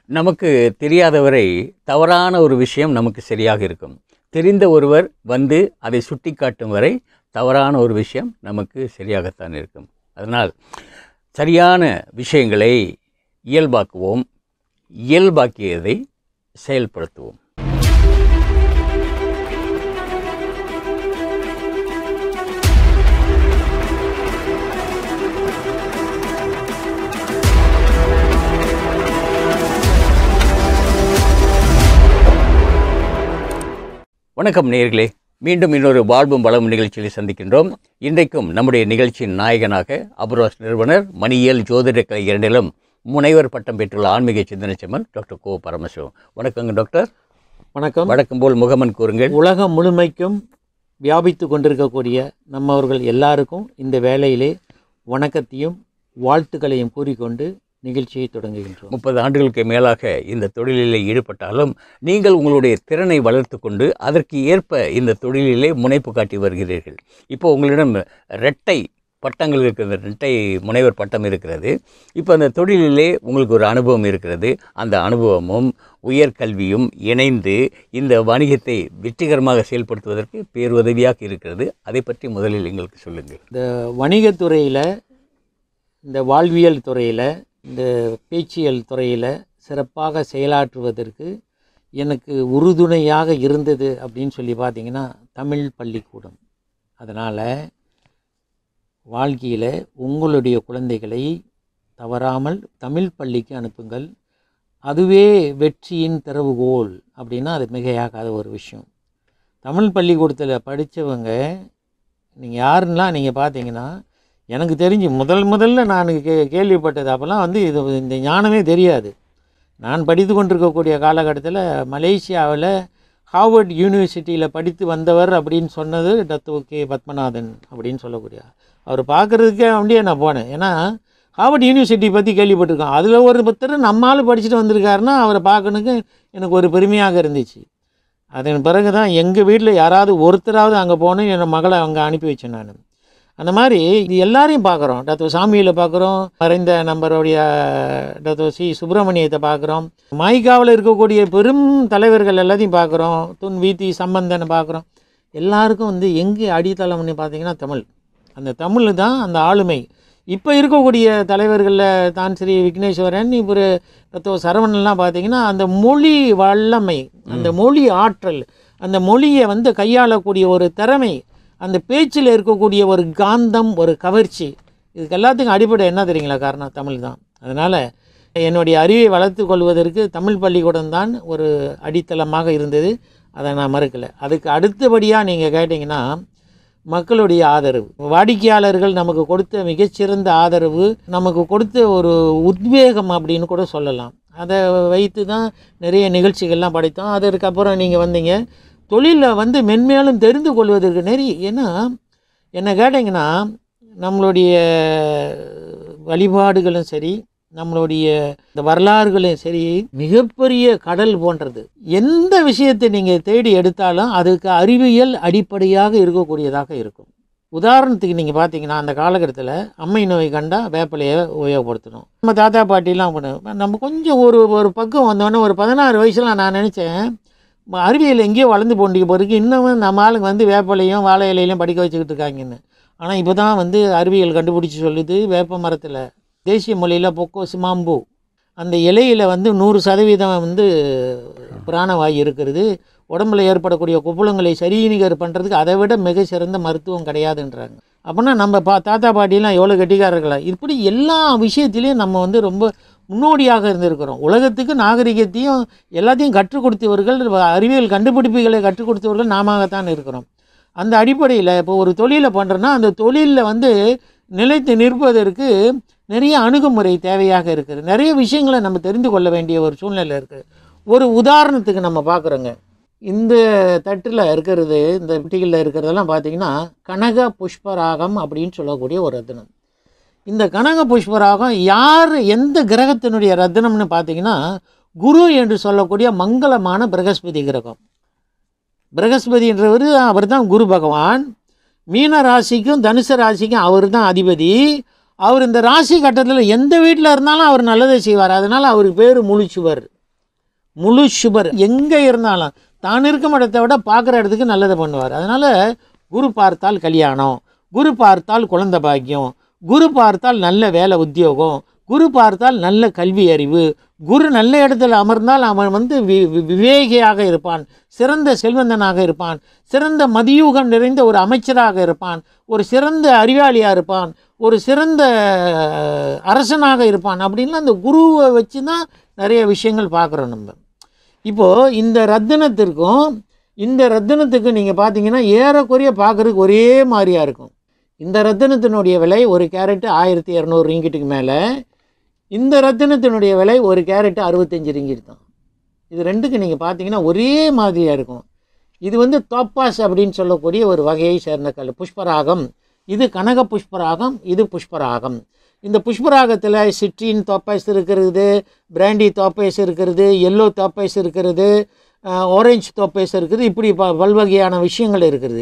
நமக்கு தெரியாதவரை தவறான ஒரு விஷயம் நமக்கு சரியாக இருக்கும் தெரிந்த ஒருவர் வந்து அதை சுட்டிக்காட்டும் வரை தவறான ஒரு விஷயம் நமக்கு சரியாகத்தான் இருக்கும் அதனால் சரியான விஷயங்களை இயல்பாக்குவோம் இயல்பாக்கியதை செயல்படுத்துவோம் வணக்கம் நேயர்களே மீண்டும் இன்னொரு வாழ்வும் வளமும் நிகழ்ச்சியில் சந்திக்கின்றோம் இன்றைக்கும் நம்முடைய நிகழ்ச்சியின் நாயகனாக அபுராஸ் நிறுவனர் மணியியல் ஜோதிட கலை இரண்டிலும் முனைவர் பட்டம் பெற்றுள்ள ஆன்மீக சிந்தனை செம்மன் டாக்டர் கோ பரமசிவம் வணக்கங்க டாக்டர் வணக்கம் வழக்கம் போல் முகமன் கூறுங்கள் உலகம் முழுமைக்கும் வியாபித்து கொண்டிருக்கக்கூடிய நம்மவர்கள் எல்லாருக்கும் இந்த வேளையிலே வணக்கத்தையும் வாழ்த்துக்களையும் கூறிக்கொண்டு நிகழ்ச்சியை தொடங்குகின்றோம் முப்பது ஆண்டுகளுக்கு மேலாக இந்த தொழிலிலே ஈடுபட்டாலும் நீங்கள் உங்களுடைய திறனை வளர்த்து கொண்டு அதற்கு ஏற்ப இந்த தொழிலிலே முனைப்பு காட்டி வருகிறீர்கள் இப்போ உங்களிடம் இரட்டை பட்டங்கள் இருக்கிறது இரட்டை முனைவர் பட்டம் இருக்கிறது இப்போ அந்த தொழிலிலே உங்களுக்கு ஒரு அனுபவம் இருக்கிறது அந்த அனுபவமும் உயர்கல்வியும் இணைந்து இந்த வணிகத்தை வெற்றிகரமாக செயல்படுத்துவதற்கு பேருதவியாக இருக்கிறது அதை பற்றி முதலில் எங்களுக்கு சொல்லுங்கள் இந்த வணிகத்துறையில் இந்த வாழ்வியல் துறையில் இந்த பேச்சியல் துறையில் சிறப்பாக செயலாற்றுவதற்கு எனக்கு உறுதுணையாக இருந்தது அப்படின்னு சொல்லி பார்த்தீங்கன்னா தமிழ் பள்ளிக்கூடம் அதனால் வாழ்க்கையில் உங்களுடைய குழந்தைகளை தவறாமல் தமிழ் பள்ளிக்கு அனுப்புங்கள் அதுவே வெற்றியின் திறவுகோல் அப்படின்னா அது மிகையாகாத ஒரு விஷயம் தமிழ் பள்ளிக்கூடத்தில் படித்தவங்க நீங்கள் யாருன்னெலாம் நீங்கள் பார்த்தீங்கன்னா எனக்கு தெரிஞ்சு முதல் முதல்ல நான் கே கேள்விப்பட்டது அப்போல்லாம் வந்து இது இந்த ஞானமே தெரியாது நான் படித்து கொண்டிருக்கக்கூடிய காலகட்டத்தில் மலேசியாவில் ஹார்வர்ட் யூனிவர்சிட்டியில் படித்து வந்தவர் அப்படின்னு சொன்னது டத்து கே பத்மநாதன் அப்படின்னு சொல்லக்கூடிய அவர் பார்க்குறதுக்கே அப்படியே நான் போனேன் ஏன்னா ஹார்வர்ட் யூனிவர்சிட்டி பற்றி கேள்விப்பட்டிருக்கோம் அதில் ஒரு புத்தர் நம்மால் படிச்சுட்டு வந்திருக்காருன்னா அவரை பார்க்கணுக்கு எனக்கு ஒரு பெருமையாக இருந்துச்சு அதன் பிறகு தான் எங்கள் வீட்டில் யாராவது ஒருத்தராவது அங்கே போகணும் என் மகளை அங்கே அனுப்பி வச்சேன் நான் அந்த மாதிரி இது எல்லாரையும் பார்க்குறோம் டாக்டர் சாமியில் பார்க்குறோம் மறைந்த நம்பருடைய டாக்டர் சி சுப்பிரமணியத்தை பார்க்குறோம் மைகாவில் இருக்கக்கூடிய பெரும் தலைவர்கள் எல்லாத்தையும் பார்க்குறோம் துன் வீதி சம்பந்தனை பார்க்குறோம் எல்லாருக்கும் வந்து எங்கே அடித்தளம்னு பார்த்தீங்கன்னா தமிழ் அந்த தமிழ் தான் அந்த ஆளுமை இப்போ இருக்கக்கூடிய தலைவர்களில் தான் ஸ்ரீ விக்னேஸ்வரன் இப்போ தத்துவ சரவணன்லாம் பார்த்தீங்கன்னா அந்த மொழி வல்லமை அந்த மொழி ஆற்றல் அந்த மொழியை வந்து கையாளக்கூடிய ஒரு திறமை அந்த பேச்சில் இருக்கக்கூடிய ஒரு காந்தம் ஒரு கவர்ச்சி இதுக்கு எல்லாத்துக்கும் அடிப்படை என்ன தெரியுங்களா காரணம் தமிழ் தான் அதனால் என்னுடைய அறிவை வளர்த்து கொள்வதற்கு தமிழ் பள்ளிக்கூடம் தான் ஒரு அடித்தளமாக இருந்தது அதை நான் மறுக்கலை அதுக்கு அடுத்தபடியாக நீங்கள் கேட்டிங்கன்னா மக்களுடைய ஆதரவு வாடிக்கையாளர்கள் நமக்கு கொடுத்த மிகச்சிறந்த ஆதரவு நமக்கு கொடுத்த ஒரு உத்வேகம் அப்படின்னு கூட சொல்லலாம் அதை வைத்து தான் நிறைய நிகழ்ச்சிகள்லாம் படைத்தோம் அதற்கப்புறம் நீங்கள் வந்தீங்க தொழிலில் வந்து மென்மேலும் தெரிந்து கொள்வதற்கு நிறைய ஏன்னா என்ன கேட்டிங்கன்னா நம்மளுடைய வழிபாடுகளும் சரி நம்மளுடைய இந்த வரலாறுகளும் சரி மிகப்பெரிய கடல் போன்றது எந்த விஷயத்தை நீங்கள் தேடி எடுத்தாலும் அதுக்கு அறிவியல் அடிப்படையாக இருக்கக்கூடியதாக இருக்கும் உதாரணத்துக்கு நீங்கள் பார்த்தீங்கன்னா அந்த காலகட்டத்தில் அம்மை நோய் கண்டால் வேப்பிலையை உபயோகப்படுத்தணும் நம்ம தாத்தா பாட்டிலாம் பண்ண நம்ம கொஞ்சம் ஒரு ஒரு பக்கம் வந்தோடனே ஒரு பதினாறு வயசுல நான் நினச்சேன் அறிவியல் எங்கேயோ வளர்ந்து போண்டிக்க பிறகு இன்னமும் நம்ம ஆளுங்க வந்து வேப்பிலையும் வாழை இலையிலையும் படிக்க வச்சுக்கிட்டு இருக்காங்கன்னு ஆனால் இப்போ தான் வந்து அறிவியல் கண்டுபிடிச்சி சொல்லுது வேப்ப மரத்தில் தேசிய மொழியில் பொக்கோ சிமாம்பு அந்த இலையில் வந்து நூறு சதவீதம் வந்து பிராணவாயு இருக்கிறது உடம்புல ஏற்படக்கூடிய குப்புளங்களை சரிநீகர் பண்ணுறதுக்கு அதை விட மிக சிறந்த மருத்துவம் கிடையாதுன்றாங்க அப்படின்னா நம்ம பா தாத்தா பாட்டிலாம் எவ்வளோ கெட்டிக்காரர்களா இப்படி எல்லா விஷயத்திலையும் நம்ம வந்து ரொம்ப முன்னோடியாக இருந்திருக்கிறோம் உலகத்துக்கு நாகரிகத்தையும் எல்லாத்தையும் கற்றுக் கொடுத்தவர்கள் அறிவியல் கண்டுபிடிப்புகளை கற்றுக் கொடுத்தவர்கள் நாமத்தான் இருக்கிறோம் அந்த அடிப்படையில் இப்போ ஒரு தொழிலை பண்ணுறோன்னா அந்த தொழிலில் வந்து நிலைத்து நிற்பதற்கு நிறைய அணுகுமுறை தேவையாக இருக்குது நிறைய விஷயங்களை நம்ம தெரிந்து கொள்ள வேண்டிய ஒரு சூழ்நிலை இருக்குது ஒரு உதாரணத்துக்கு நம்ம பார்க்குறோங்க இந்த தட்டில் இருக்கிறது இந்த பெட்டிகளில் இருக்கிறதெல்லாம் பார்த்தீங்கன்னா கனக புஷ்பராகம் அப்படின்னு சொல்லக்கூடிய ஒரு ரத்தினம் இந்த கனக புஷ்பராகம் யார் எந்த கிரகத்தினுடைய ரத்தினம்னு பார்த்தீங்கன்னா குரு என்று சொல்லக்கூடிய மங்களமான பிரகஸ்பதி கிரகம் பிரகஸ்பதின்றவர் அவர் தான் குரு பகவான் மீன ராசிக்கும் தனுசு ராசிக்கும் அவர் தான் அதிபதி அவர் இந்த ராசி கட்டத்தில் எந்த வீட்டில் இருந்தாலும் அவர் நல்லதை செய்வார் அதனால் அவருக்கு பேர் முழிச்சுவர் முழு சுபர் எங்கே இருந்தாலும் தான் இருக்கும் இடத்தை விட பார்க்குற இடத்துக்கு நல்லதை பண்ணுவார் அதனால் குரு பார்த்தால் கல்யாணம் குரு பார்த்தால் குழந்தை பாக்கியம் குரு பார்த்தால் நல்ல வேலை உத்தியோகம் குரு பார்த்தால் நல்ல கல்வி அறிவு குரு நல்ல இடத்துல அமர்ந்தால் அவன் வந்து வி- வி- விவேகியாக இருப்பான் சிறந்த செல்வந்தனாக இருப்பான் சிறந்த மதியூகம் நிறைந்த ஒரு அமைச்சராக இருப்பான் ஒரு சிறந்த அறிவாளியாக இருப்பான் ஒரு சிறந்த அஹ், அரசனாக இருப்பான் அப்படின்லாம் அந்த குருவை வச்சு தான் நிறைய விஷயங்கள் பார்க்குறோம் நம்ம இப்போது இந்த ரத்தினத்திற்கும் இந்த ரத்தினத்துக்கு நீங்கள் பார்த்தீங்கன்னா ஏறக்குறைய பார்க்குறதுக்கு ஒரே மாதிரியாக இருக்கும் இந்த ரத்தினத்தினுடைய விலை ஒரு கேரட்டு ஆயிரத்தி இரநூறு ரிங்கிட்டுக்கு மேலே இந்த ரத்தினத்தினுடைய விலை ஒரு கேரட்டு அறுபத்தஞ்சு ரிங்கிட் தான் இது ரெண்டுக்கு நீங்கள் பார்த்தீங்கன்னா ஒரே மாதிரியாக இருக்கும் இது வந்து தோப்பாஸ் அப்படின்னு சொல்லக்கூடிய ஒரு வகையை சேர்ந்த கல் புஷ்பராகம் இது கனக புஷ்பராகம் இது புஷ்பராகம் இந்த புஷ்பராகத்தில் சிட்ரின் தோப்பாஸ் இருக்கிறது பிராண்டி தோப்பேஸ் இருக்கிறது எல்லோ தோப்பேஸ் இருக்கிறது ஆரஞ்சு தோப்பேஸ் இருக்குது இப்படி ப பல்வகையான விஷயங்கள் இருக்குது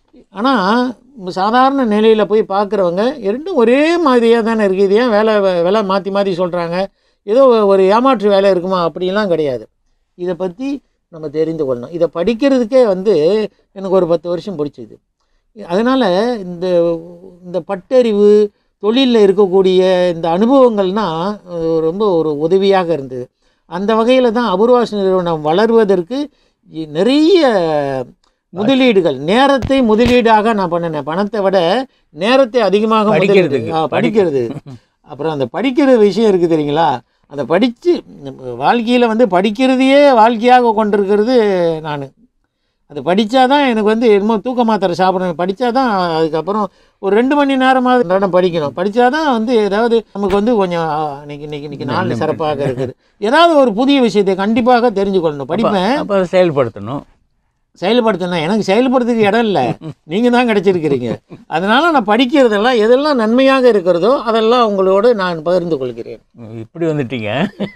ஆனால் சாதாரண நிலையில் போய் பார்க்குறவங்க ரெண்டும் ஒரே மாதிரியாக தானே இருக்குது இது ஏன் வேலை விலை மாற்றி மாற்றி சொல்கிறாங்க ஏதோ ஒரு ஏமாற்று வேலை இருக்குமா அப்படிலாம் கிடையாது இதை பற்றி நம்ம தெரிந்து கொள்ளணும் இதை படிக்கிறதுக்கே வந்து எனக்கு ஒரு பத்து வருஷம் பிடிச்சிது அதனால் இந்த இந்த பட்டறிவு தொழிலில் இருக்கக்கூடிய இந்த அனுபவங்கள்னால் அஹ், ரொம்ப ஒரு உதவியாக இருந்தது அந்த வகையில் தான் அபூர்வாஸ் நிறுவனம் வளர்வதற்கு இ- நிறைய முதலீடுகள் நேரத்தை முதலீடாக நான் பண்ணினேன் பணத்தை விட நேரத்தை அதிகமாக முதலீடு. படிக்கிறதுக்கு. ஆ, படிக்கிறது அப்புறம் அந்த படிக்கிற விஷயம் இருக்குது தெரியுங்களா அதை படித்து வாழ்க்கையில் வந்து படிக்கிறதையே வாழ்க்கையாக கொண்டிருக்கிறது நான் அது படித்தா தான் எனக்கு வந்து என்னமோ தூக்க மாத்திரை சாப்பிடணும் படித்தா தான் அதுக்கப்புறம் ஒரு ரெண்டு மணி நேரமாவது நேரம் படிக்கணும் படித்தா தான் வந்து ஏதாவது நமக்கு வந்து கொஞ்சம் ஆ, இன்னைக்கு இன்னைக்கு இன்னைக்கு நாள் சிறப்பாக இருக்குது ஏதாவது ஒரு புதிய விஷயத்தை கண்டிப்பாக தெரிஞ்சு கொள்ளணும் படிப்பேன் அப்போ அதை செயல்படுத்தணும் செயல்படுத்தணும் எனக்கு செயல்படுறதுக்கு இடம் இல்லை நீங்கள் தான் கிடைச்சிருக்கிறீங்க அதனால் நான் படிக்கிறதெல்லாம் எதெல்லாம் நன்மையாக இருக்கிறதோ அதெல்லாம் உங்களோடு நான் பகிர்ந்து கொள்கிறேன் இப்படி வந்துட்டீங்க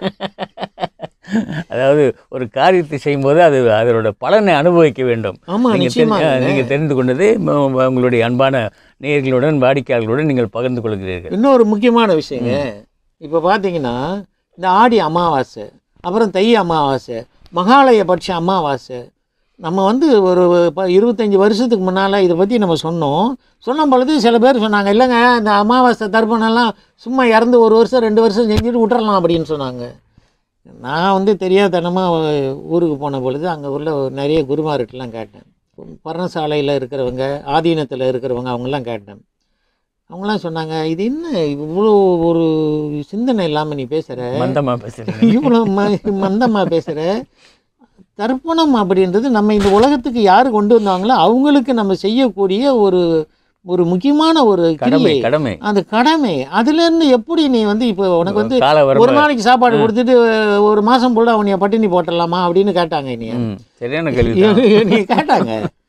அதாவது ஒரு காரியத்தை செய்யும்போது அது அதனோட பலனை அனுபவிக்க வேண்டும் ஆமாம் நீங்கள் நிச்சயமாக நீங்கள் தெரிந்து கொண்டதை ம- ம- உங்களுடைய அன்பான நேயர்களுடன் வாடிக்கையாளர்களுடன் நீங்கள் பகிர்ந்து கொள்கிறீர்கள் இன்னொரு முக்கியமான விஷயங்க இப்போ பார்த்தீங்கன்னா இந்த ஆடி அமாவாசை அப்புறம் தை அமாவாசை மகாலய பட்ச அமாவாசை நம்ம வந்து ஒரு ப இருபத்தஞ்சி வருஷத்துக்கு முன்னால் இதை பற்றி நம்ம சொன்னோம் சொன்ன பொழுது சில பேர் சொன்னாங்க இல்லைங்க இந்த அமாவாசை தர்ப்பணம்லாம் சும்மா இறந்து ஒரு வருஷம் ரெண்டு வருஷம் செஞ்சுட்டு விட்டுறலாம் அப்படின்னு சொன்னாங்க நான் வந்து தெரியாதனமாக ஊருக்கு போன பொழுது அங்கே உள்ள நிறைய குருமார்கிட்டலாம் கேட்டேன் பர்ணசாலையில் இருக்கிறவங்க ஆதீனத்தில் இருக்கிறவங்க அவங்கெல்லாம் கேட்டேன் அவங்களாம் சொன்னாங்க இது என்ன இவ்வளோ ஒரு சிந்தனை இல்லாமல் நீ பேசுகிற மந்தமாக பேசுகிறீங்க இவ்வளோ ம மந்தமாக பேசுகிற தர்ப்பணம் அப்படின்றது நம்ம இந்த உலகத்துக்கு யார் கொண்டு வந்தாங்களோ அவங்களுக்கு நம்ம செய்யக்கூடிய ஒரு ஒரு முக்கியமான ஒரு கடமை கிரியை கடமை அந்த கடமை அதுலேருந்து எப்படி நீ வந்து இப்போ உனக்கு வந்து கால ஒரு வரம்பு நாளைக்கு சாப்பாடு கொடுத்துட்டு ஒரு மாதம் ஃபுல்லாக அவனைய பட்டினி போட்டுடலாமா அப்படின்னு கேட்டாங்க என்னைய ம், சரியான கேள்வி நீ கேட்டாங்க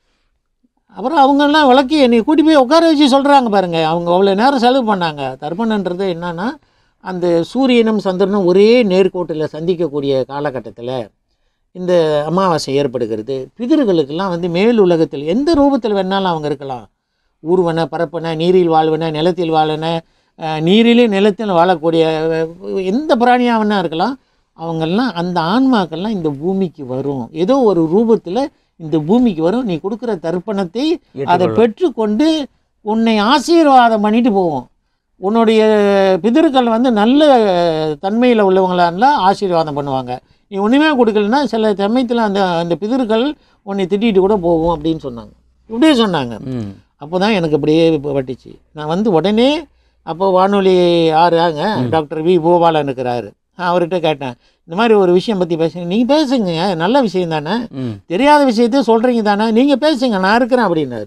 அப்புறம் அவங்கெல்லாம் விளக்கி என்னை கூட்டி போய் உட்கார வச்சு சொல்கிறாங்க பாருங்க அவங்க அவ்வளோ நேரம் செலவு பண்ணாங்க தர்ப்பணன்றது என்னன்னா அந்த சூரியனும் சந்திரனும் ஒரே நேர்கோட்டில் சந்திக்கக்கூடிய காலகட்டத்தில் இந்த அமாவாசை ஏற்படுகிறது பிதிர்களுக்கெல்லாம் வந்து மேல் உலகத்தில் எந்த ரூபத்தில் வேணாலும் அவங்க இருக்கலாம் ஊர்வன பரப்பன நீரில் வாழ்வன நிலத்தில் வாழன அஹ், நீரிலே நிலத்தில் வாழக்கூடிய அஹ், எந்த பிராணியாக வேணா இருக்கலாம் அவங்கெல்லாம் அந்த ஆன்மாக்கள்லாம் இந்த பூமிக்கு வரும் ஏதோ ஒரு ரூபத்தில் இந்த பூமிக்கு வரும் நீ கொடுக்குற தர்ப்பணத்தை அதை ஏற்றுக்கொள்ளும். பெற்றுக்கொண்டு உன்னை ஆசீர்வாதம் பண்ணிட்டு போவோம் உன்னுடைய பிதர்கள் வந்து நல்ல தன்மையில் உள்ளவங்களா இருந்தால் ஆசீர்வாதம் பண்ணுவாங்க நீ ஒன்றுமே கொடுக்கலன்னா சில சமயத்தில் அந்த அந்த பிதர்கள் உன்னை திட்டிட்டு கூட போகும் அப்படின்னு சொன்னாங்க இப்படியே சொன்னாங்க ம் அப்போ தான் எனக்கு அப்படியே பட்டுச்சு நான் வந்து உடனே அப்போ வானொலி ஆறாங்க டாக்டர் வி கோபாலன் இருக்கிறாரு நான் அவர்கிட்ட கேட்டேன் இந்த மாதிரி ஒரு விஷயம் பற்றி பேசுங்க நீங்கள் பேசுங்க நல்ல விஷயம் தானே ம் தெரியாத விஷயத்த சொல்கிறீங்க தானே நீங்கள் பேசுங்க நான் இருக்கிறேன் அப்படின்னாரு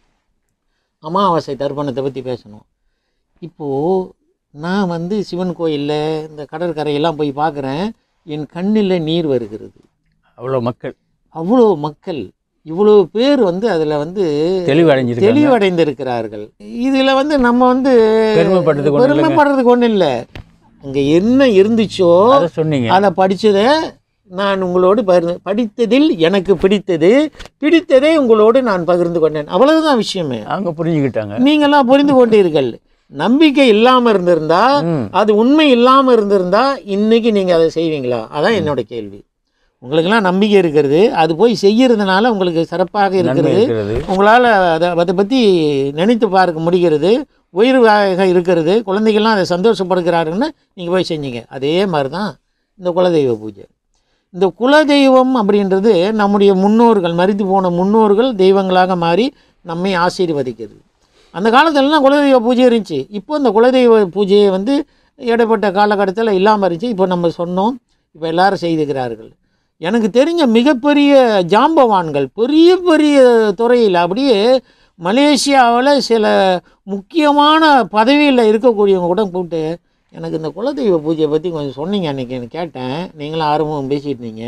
அமாவாசை தர்ப்பணத்தை பற்றி பேசணும் இப்போது நான் வந்து சிவன் கோயிலில் இந்த கடற்கரையெல்லாம் போய் பார்க்குறேன் என் கண்ணில் நீர் வருகிறது அவ்வளோ மக்கள் அவ்வளோ மக்கள் இவ்வளோ பேர் வந்து அதில் வந்து தெளிவடைஞ்சிருக்காங்க தெளிவடைந்திருக்கிறார்கள் இதில் வந்து நம்ம வந்து பெருமைப்படுறதுக்கு ஒண்ணும் இல்லைங்க. பெருமைப்படுறதுக்கு ஒன்றும் இல்லை அங்கே என்ன இருந்துச்சோ அதை சொன்னீங்க அதை படித்ததை நான் உங்களோடு பகிர்ந்து படித்ததில் எனக்கு பிடித்தது பிடித்ததை உங்களோடு நான் பகிர்ந்து கொண்டேன் அவ்வளவுதான் விஷயமே அவங்க புரிஞ்சுக்கிட்டாங்க நீங்களாம் புரிந்து கொண்டீர்கள் நம்பிக்கை இல்லாமல் இருந்திருந்தா ம் அது உண்மை இல்லாமல் இருந்திருந்தா இன்னைக்கு நீங்கள் அதை செய்வீங்களா அதான் என்னோட கேள்வி உங்களுக்கெல்லாம் நம்பிக்கை இருக்கிறது அது போய் செய்யறதுனால உங்களுக்கு சிறப்பாக நன்மை இருக்கிறது இருக்கிறது உங்களால் அதை அதை பற்றி நினைத்து பார்க்க முடிகிறது உயிர்வாக இருக்கிறது குழந்தைகள்லாம் அதை சந்தோஷப்படுகிறாருன்னு நீங்கள் போய் செஞ்சீங்க அதே மாதிரி தான் இந்த குலதெய்வ பூஜை இந்த குலதெய்வம் அப்படின்றது நம்முடைய முன்னோர்கள் மரித்து போன முன்னோர்கள் தெய்வங்களாக மாறி நம்மை ஆசீர்வதிக்கிறது அந்த காலத்துலலாம் குலதெய்வ பூஜை இருந்துச்சு இப்போ இந்த குலதெய்வ பூஜையை வந்து இடைப்பட்ட காலகட்டத்தில் இல்லாமல் இருந்துச்சு இப்போ நம்ம சொன்னோம் இப்போ எல்லாரும் செய்துகிறார்கள் எனக்கு தெரிஞ்ச மிகப்பெரிய ஜாம்பவான்கள் பெரிய பெரிய துறையில் அப்படியே மலேசியாவில் சில முக்கியமான பதவியில் இருக்கக்கூடியவங்க கூட கூப்பிட்டு எனக்கு இந்த குலதெய்வ பூஜையை பற்றி கொஞ்சம் சொன்னீங்க அன்றைக்கி எனக்கு கேட்டேன் நீங்களும் ஆர்வம் பேசிட்டு இருந்தீங்க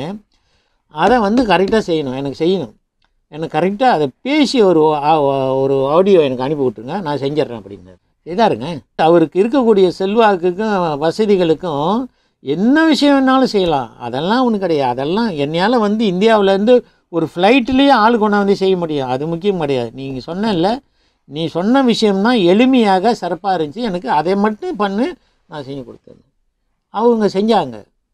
அதை வந்து கரெக்டாக செய்யணும் எனக்கு செய்யணும் எனக்கு கரெக்டாக அதை பேசி ஒரு ஆ- ஒரு ஆடியோ எனக்கு அனுப்பி விட்ருங்க நான் செஞ்சிட்றேன் அப்படின்னாரு செய்தாருங்க அவருக்கு இருக்கக்கூடிய செல்வாக்குக்கும் வசதிகளுக்கும் என்ன விஷயம் வேணாலும் செய்யலாம் அதெல்லாம் ஒன்றும் கிடையாது அதெல்லாம் என்னையால் வந்து இந்தியாவிலேருந்து ஒரு ஃப்ளைட்லேயே ஆள் கொண்டாந்து செய்ய முடியும் அது முக்கியம் கிடையாது நீங்கள் சொன்னல நீ சொன்ன விஷயம்தான் எளிமையாக சிறப்பாக இருந்துச்சு எனக்கு அதை மட்டும் பண்ணு நான் செஞ்சு கொடுத்தேன் அவங்க செஞ்சாங்க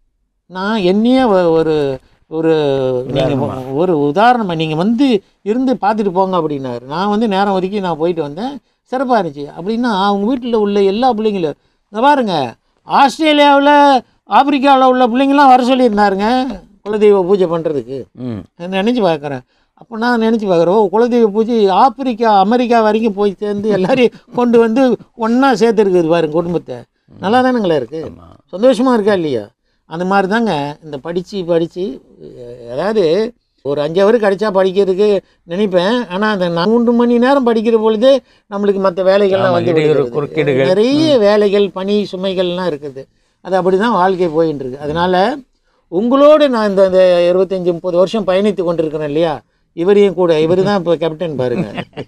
நான் என்னையே ஒ- ஒரு ஒரு நீங்கள் உதாரணமா. ஒரு உதாரணமாக நீங்கள் வந்து இருந்து பார்த்துட்டு போங்க அப்படின்னாரு நான் வந்து நேரம் ஒதுக்கி நான் போயிட்டு வந்தேன் சிறப்பாக இருந்துச்சு அப்படின்னா அவங்க வீட்டில் உள்ள எல்லா பிள்ளைங்களும் இந்த பாருங்க ஆஸ்திரேலியாவில் ஆப்பிரிக்காவில் உள்ள பிள்ளைங்களாம் வர சொல்லியிருந்தாருங்க குலதெய்வ பூஜை பண்ணுறதுக்கு ம் நினச்சி பார்க்குறேன் அப்போ நான் நினச்சி பார்க்குறேன் ஓ குலதெய்வ பூஜை ஆப்பிரிக்கா அமெரிக்கா வரைக்கும் போய் சேர்ந்து எல்லாரையும் கொண்டு வந்து ஒன்றா சேர்த்துருக்குது பாருங்க குடும்பத்தை நல்லா தானுங்களே இருக்குது ஆமாம் சந்தோஷமாக இருக்கா இல்லையா அந்த மாதிரி தாங்க இந்த படித்து படித்து அதாவது ஒரு அஞ்சு ஹவர் கிடைச்சா படிக்கிறதுக்கு நினைப்பேன் ஆனால் அந்த மூன்று மணி நேரம் படிக்கிற பொழுது நம்மளுக்கு மற்ற வேலைகள்லாம் ஆமா, வந்து இடையூறு, விடுகிறது. குறுக்கீடுகள். நிறைய வேலைகள் பணி சுமைகள்லாம் இருக்குது அது அப்படி தான் வாழ்க்கை போயின்னு இருக்கு அதனால் உங்களோடு நான் இந்த இந்த இருபத்தஞ்சி முப்பது வருஷம் பயணித்து கொண்டிருக்கிறேன் இல்லையா இவரையும் கூட இவர் தான் இப்போ கேப்டன் பாருங்க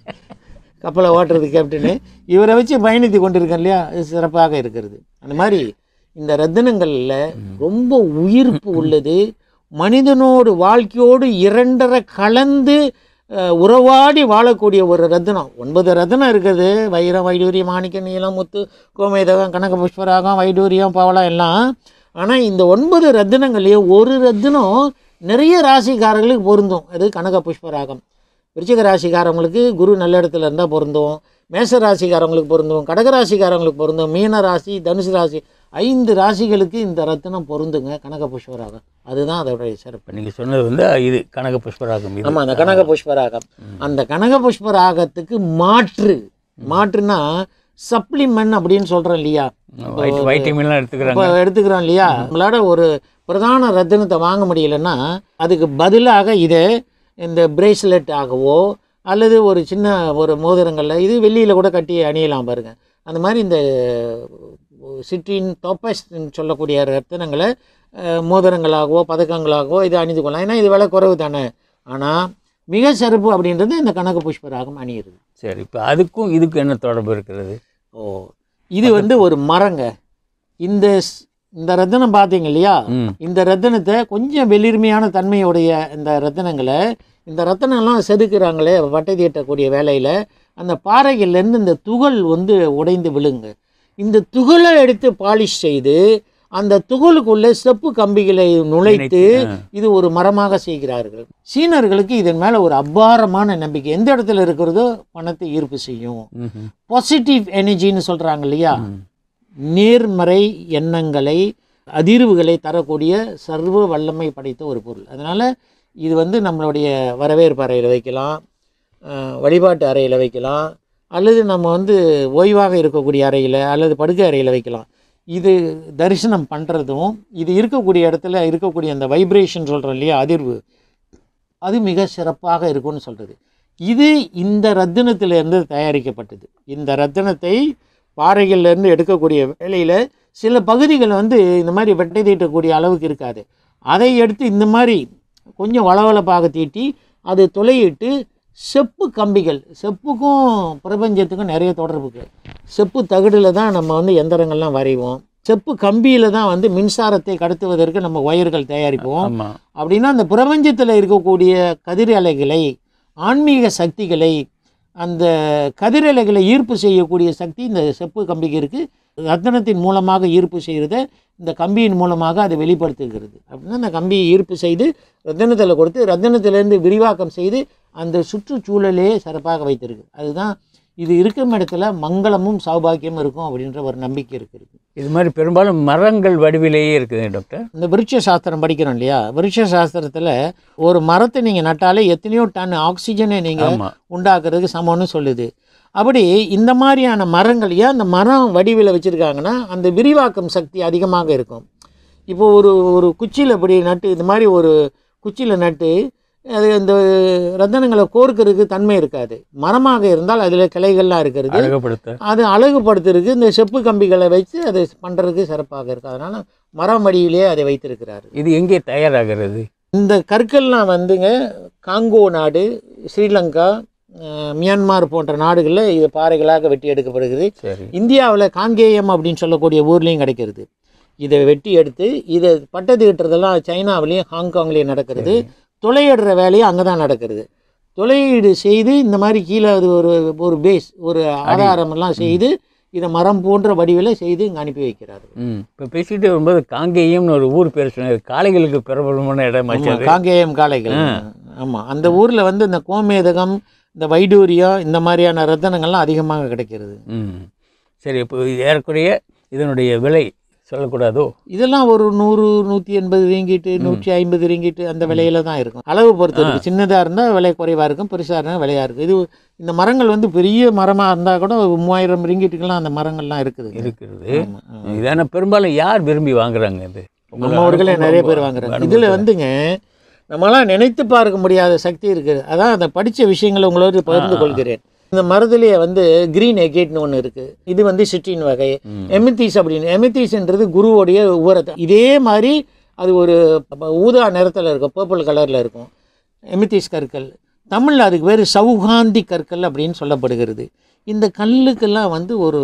கப்பலை ஓட்டுறது கேப்டனு இவரை வச்சு பயணித்து கொண்டிருக்கேன் இல்லையா இது சிறப்பாக இருக்கிறது அந்த மாதிரி இந்த ரத்தினங்களில் ரொம்ப உயிர்ப்பு உள்ளது மனிதனோடு வாழ்க்கையோடு இரண்டரை கலந்து அஹ், உறவாடி வாழக்கூடிய ஒரு ரத்தினம் ஒன்பது ரத்தினம் இருக்குது வைரம் வைடூரியம் மாணிக்க நீலம் முத்து கோமேதகம் கனக புஷ்பராகம் வைடூரியம் பவளம் எல்லாம் ஆனால் இந்த ஒன்பது ரத்தினங்கள்லேயும் ஒரு ரத்தினம் நிறைய ராசிக்காரர்களுக்கு பொருந்தும் அது கனக புஷ்பராகம் விருச்சிக ராசிக்காரங்களுக்கு குரு நல்ல இடத்துல இருந்தால் பொருந்தும் மேச ராசிக்காரங்களுக்கு பொருந்தும் கடக ராசிக்காரங்களுக்கு பொருந்தும் மீன ராசி தனுசு ராசி ஐந்து ராசிகளுக்கு இந்த ரத்தினம் பொருந்துங்க கனக புஷ்பராகம் அதுதான் அதோடைய சிறப்பு இப்போ நீங்கள் சொன்னது வந்து இது கனக புஷ்பராகம் இது ஆமாம் அந்த கனக புஷ்பராகம் அந்த கனக புஷ்பராகத்துக்கு மாற்று மாற்றுனா சப்ளிமெண்ட் அப்படின்னு சொல்கிறோம் இல்லையா வைட் வைட்டமின்லாம் எடுத்துக்கிறாங்க இப்போ எடுத்துக்கிறோம் இல்லையா உங்களால ஒரு பிரதான ரத்தினத்தை வாங்க முடியலன்னா அதுக்கு பதிலாக இது இந்த பிரேஸ்லெட் ஆகவோ அல்லது ஒரு சின்ன ஒரு மோதிரங்களில் இது வெள்ளியில் கூட கட்டி அணியலாம் பாருங்க அந்த மாதிரி இந்த சிட்ரின் டோப்பஸ்ன்னு சொல்லக்கூடிய ரத்தினங்களை அஹ், மோதிரங்களாகவோ பதக்கங்களாகவோ இது அணிந்து கொள்ளலாம் ஏன்னா இது விலை குறைவு தானே ஆனால் மிக சிறப்பு அப்படின்றது இந்த கனக புஷ்பராகம் அணியிறது சரி இப்போ அதுக்கும் இதுக்கும் என்ன தொடர்பு இருக்கிறது ஓ இது வந்து ஒரு மரங்க இந்த ஸ்- இந்த ரத்தினம் பார்த்தீங்க இல்லையா ம் இந்த ரத்தினத்தை கொஞ்சம் வெளிர்மையான தன்மையுடைய இந்த ரத்தினங்களை இந்த ரத்தினம்லாம் செதுக்குறாங்களே வட்டை தீட்டக்கூடிய வேலையில் அந்த பாறைகள்லேருந்து இந்த துகள் வந்து உடைந்து விழுங்க இந்த துகளை எடுத்து பாலிஷ் செய்து அந்த துகளுக்குள்ளே செப்பு கம்பிகளை நுழைத்து ஆ. இது ஒரு மரமாக செய்கிறார்கள் சீனர்களுக்கு இதன் மேலே ஒரு அபாரமான நம்பிக்கை எந்த இடத்துல இருக்கிறதோ பணத்தை ஈர்ப்பு செய்யும் ம்ஹும். பாசிட்டிவ் எனர்ஜின்னு சொல்கிறாங்க இல்லையா ம். நேர்மறை எண்ணங்களை அதிர்வுகளை தரக்கூடிய சர்வ வல்லமை படைத்த ஒரு பொருள் அதனால் இது வந்து நம்மளுடைய வரவேற்பு அறையில் வைக்கலாம் அஹ், வழிபாட்டு அறையில் வைக்கலாம் அல்லது நம்ம வந்து ஓய்வாக இருக்கக்கூடிய அறையில் அல்லது படுக்கை அறையில் வைக்கலாம் இது தரிசனம் பண்ணுறதும் இது இருக்கக்கூடிய இடத்துல இருக்கக்கூடிய அந்த வைப்ரேஷன் சொல்கிறோம் இல்லையா அதிர்வு அது மிக சிறப்பாக இருக்கும்னு சொல்கிறது இது இந்த ரத்தினத்திலிருந்து தயாரிக்கப்பட்டது இந்த ரத்தினத்தை பாறைகள்லேருந்து எடுக்கக்கூடிய வேலையில் சில பகுதிகள் வந்து இந்த மாதிரி வெட்டை தீட்டக்கூடிய அளவுக்கு இருக்காது அதை எடுத்து இந்த மாதிரி கொஞ்சம் வளவளப்பாக தீட்டி அது துளையிட்டு செப்பு கம்பிகள் செப்புக்கும் பிரபஞ்சத்துக்கும் நிறைய தொடர்பு இருக்கு செப்பு தகடுல தான் நம்ம வந்து எந்திரங்கள்லாம் வரைவோம் செப்பு கம்பியில் தான் வந்து மின்சாரத்தை கடத்துவதற்கு நம்ம ஒயர்கள் தயாரிப்போம் ஆமா அப்படின்னா அந்த பிரபஞ்சத்தில் இருக்கக்கூடிய கதிர் அலைகளை ஆன்மீக சக்திகளை அந்த கதிரலைகளை ஈர்ப்பு செய்யக்கூடிய சக்தி இந்த செப்பு கம்பிக்கு இருக்குது ரத்தனத்தின் மூலமாக ஈர்ப்பு செய்கிறத இந்த கம்பியின் மூலமாக அதை வெளிப்படுத்துகிறது அப்படின்னா அந்த கம்பியை ஈர்ப்பு செய்து ரத்தனத்தில் கொடுத்து ரத்தனத்திலேருந்து விரிவாக்கம் செய்து அந்த சுற்றுச்சூழலையே சிறப்பாக வைத்திருக்கு அதுதான் இது இருக்கும் இடத்துல மங்களமும் சௌபாக்கியமும் இருக்கும் அப்படின்ற ஒரு நம்பிக்கை இருக்குது இது மாதிரி பெரும்பாலும் மரங்கள் வடிவிலேயே இருக்குது டாக்டர் இந்த விருட்ச சாஸ்திரம் படிக்கிறோம் இல்லையா விருட்ச சாஸ்திரத்தில் ஒரு மரத்தை நீங்கள் நட்டாலே எத்தனையோ டன் ஆக்சிஜனை நீங்கள் ஆமாம் உண்டாக்குறதுக்கு சமம்னு சொல்லுது அப்படி இந்த மாதிரியான மரங்கள் ஏன் அந்த மரம் வடிவில் வச்சுருக்காங்கன்னா அந்த விரிவாக்கம் சக்தி அதிகமாக இருக்கும் இப்போ ஒரு ஒரு குச்சியில் இப்படி நட்டு இது மாதிரி ஒரு குச்சியில் நட்டு அது இந்த ரத்தனங்களை கோர்க்கறதுக்கு தன்மை இருக்காது மரமாக இருந்தால் அதில் கிளைகள்லாம் இருக்கிறது அழகுபடுத்த அது அழகுபடுத்துறதுக்கு இந்த செப்பு கம்பிகளை வச்சு அதை பண்ணுறதுக்கு சிறப்பாக இருக்குது அதனால் மரம் வடிவிலே அதை வைத்திருக்கிறார் இது எங்கே தயாராகிறது இந்த கற்கள்லாம் வந்துங்க காங்கோ நாடு ஸ்ரீலங்கா அஹ், மியான்மார் போன்ற நாடுகளில் இது பாறைகளாக வெட்டி எடுக்கப்படுகிறது சரி இந்தியாவில் காங்கேயம் அப்படின்னு சொல்லக்கூடிய ஊர்லேயும் கிடைக்கிறது இதை வெட்டி எடுத்து இதை பட்டத்து கட்டுறதெல்லாம் சைனாவிலையும் ஹாங்காங்லேயும் நடக்கிறது துளையிடுற வேலையும் அங்கே தான் நடக்கிறது துளையீடு செய்து இந்த மாதிரி கீழே அது ஒரு ஒரு பேஸ் ஒரு ஆதாரம் எல்லாம் செய்து இதை மரம் போன்ற வடிவில் செய்து இங்கே அனுப்பி வைக்கிறார்கள் ம் இப்போ பேசிட்டு வரும்போது காங்கேயம்னு ஒரு ஊர் பேர் சொன்னார் காளைகளுக்கு பிரபலமான இடமாச்சு ஆமா, அது காங்கேயம் காளைகள் ஆமாம் அந்த ஊரில் வந்து இந்த கோமேதகம் இந்த வைடூரியம் இந்த மாதிரியான ரத்தனங்கள்லாம் அதிகமாக கிடைக்கிறது ம் சரி இப்போ ஏறக்குறைய இதனுடைய விலை சொல்லக்கூடாதோ இதெல்லாம் ஒரு நூறு நூற்றி எண்பது ரிங்கிட்டு நூற்றி ஐம்பது ரிங்கிட்டு அந்த விலையில தான் இருக்கும் அளவு பொறுத்து இருக்கு சின்னதாக இருந்தால் விலை குறைவாக இருக்கும் பெருசாக இருந்தால் விலையாக இருக்கும் இது இந்த மரங்கள் வந்து பெரிய மரமாக இருந்தால் கூட ஒரு மூவாயிரம் ரிங்கிட்டுக்கெல்லாம் அந்த மரங்கள்லாம் இருக்குது இருக்கிறது ஆமா, ஆமா. இதான பெரும்பாலும் யார் விரும்பி வாங்குறாங்க இது நம்மவர்களே நிறைய பேர் வாங்குறாங்க இதில் வந்துங்க நம்மளாம் நினைத்து பார்க்க முடியாத சக்தி இருக்குது அதான் அந்த படித்த விஷயங்களை உங்களோடு பகிர்ந்து கொள்கிறேன் இந்த மரத்துலேயே வந்து கிரீன் எகேட்னு ஒன்று இருக்குது இது வந்து சிட்ரின் வகை ம். எமித்தீஸ் அப்படின்னு எமித்தீஸ்ன்றது குருவோடைய உரத்தை இதே மாதிரி அது ஒரு ப- ஊதா நிறத்தில் இருக்கும் பர்பிள் கலரில் இருக்கும் எமித்தீஸ் கற்கள் தமிழில் அதுக்கு பேர் சௌகாந்தி கற்கள் அப்படின்னு சொல்லப்படுகிறது இந்த கல்லுக்கெல்லாம் வந்து ஒரு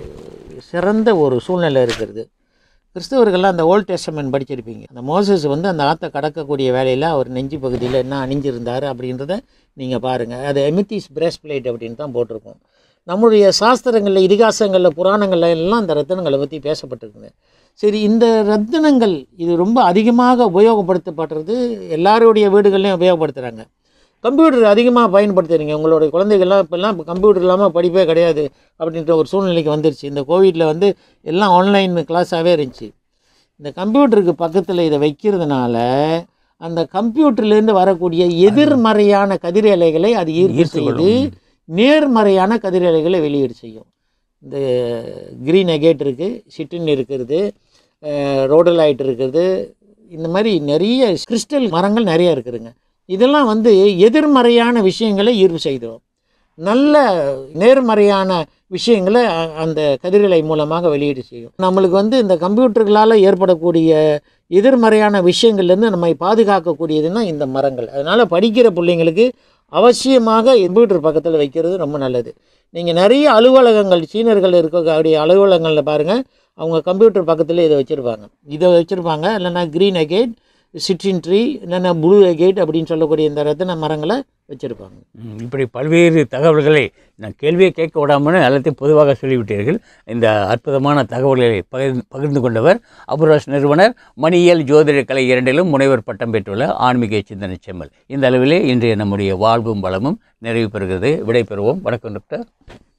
சிறந்த ஒரு சூழ்நிலை இருக்கிறது கிறிஸ்தவர்கள்லாம் அந்த ஓல்ட் டெஸ்டமெண்ட் படிச்சிருப்பீங்க அந்த மோசஸ் வந்து அந்த ஆற்றை கடக்கக்கூடிய வேலையில் அவர் நெஞ்சு பகுதியில் என்ன அணிஞ்சிருந்தார் அப்படின்றத நீங்கள் பாருங்கள் அது எமித்திஸ் பிரேஸ் பிளேட் அப்படின்னு தான் போட்டிருக்கோம் நம்முடைய சாஸ்திரங்களில் இதிகாசங்களில் புராணங்கள்ல எல்லாம் அந்த ரத்தினங்களை பற்றி பேசப்பட்டிருக்குங்க சரி இந்த ரத்தினங்கள் இது ரொம்ப அதிகமாக உபயோகப்படுத்தப்படுறது எல்லாருடைய வீடுகள்லையும் உபயோகப்படுத்துகிறாங்க கம்ப்யூட்டர் அதிகமாக பயன்படுத்துறீங்க உங்களுடைய குழந்தைகள்லாம் இப்போல்லாம் கம்ப்யூட்டர் இல்லாமல் படிப்பே கிடையாது அப்படின்ற ஒரு சூழ்நிலைக்கு வந்துருச்சு இந்த கோவிட்டில் வந்து எல்லாம் ஆன்லைன் கிளாஸாகவே இருந்துச்சு இந்த கம்ப்யூட்டருக்கு பக்கத்தில் இதை வைக்கிறதுனால அந்த கம்ப்யூட்டர்லேருந்து வரக்கூடிய எதிர்மறையான கதிரலைகளை அது ஈர்ப்பு ஈர்த்துக்கொள்ளும். செய்து நேர்மறையான கதிரலைகளை வெளியீடு செய்யும் இந்த கிரீன் அகேட் இருக்குது சிட்டின் இருக்கிறது ரோடலைட் இருக்குது இந்த மாதிரி நிறைய கிறிஸ்டல் மரங்கள் நிறைய இருக்குதுங்க இதெல்லாம் வந்து எதிர்மறையான விஷயங்களை ஈர்ப்பு செய்திடும் நல்ல நேர்மறையான விஷயங்களை அ- அந்த கதிரலை மூலமாக வெளியீடு செய்யும் நம்மளுக்கு வந்து இந்த கம்ப்யூட்டர்களால் ஏற்படக்கூடிய எதிர்மறையான விஷயங்கள்லேருந்து நம்மை பாதுகாக்கக்கூடியதுன்னா இந்த மரங்கள் அதனால் படிக்கிற பிள்ளைங்களுக்கு அவசியமாக கம்ப்யூட்டர் பக்கத்தில் வைக்கிறது ரொம்ப நல்லது நீங்கள் நிறைய அலுவலகங்கள் சீனர்கள் இருக்கக்கூடிய அலுவலகங்களில் பாருங்கள் அவங்க கம்ப்யூட்டர் பக்கத்தில் இதை வச்சுருப்பாங்க இதை வச்சுருப்பாங்க இல்லைன்னா க்ரீன் அகேட் சிட்ரின் ட்ரீ இல்லைன்னா ப்ளூ அகேட் அப்படின்னு சொல்லக்கூடிய இந்த ரத்தின மரங்களை வச்சுருப்பாங்க ம், இப்படி பல்வேறு தகவல்களை நான் கேள்வியை கேட்க விடாமல் எல்லாத்தையும் பொதுவாக சொல்லிவிட்டீர்கள் இந்த அற்புதமான தகவல்களை பகிர்ந்து பகிர்ந்து கொண்டவர் அபுராஸ் நிறுவனர் மணியியல் ஜோதிட கலை இரண்டிலும் முனைவர் பட்டம் பெற்றுள்ள ஆன்மீக சிந்தனை செம்மல் இந்த அளவிலே இன்றைய நம்முடைய வாழ்வும் வளமும் நிறைவு பெறுகிறது விடைபெறுவோம் வணக்கம் டாக்டர்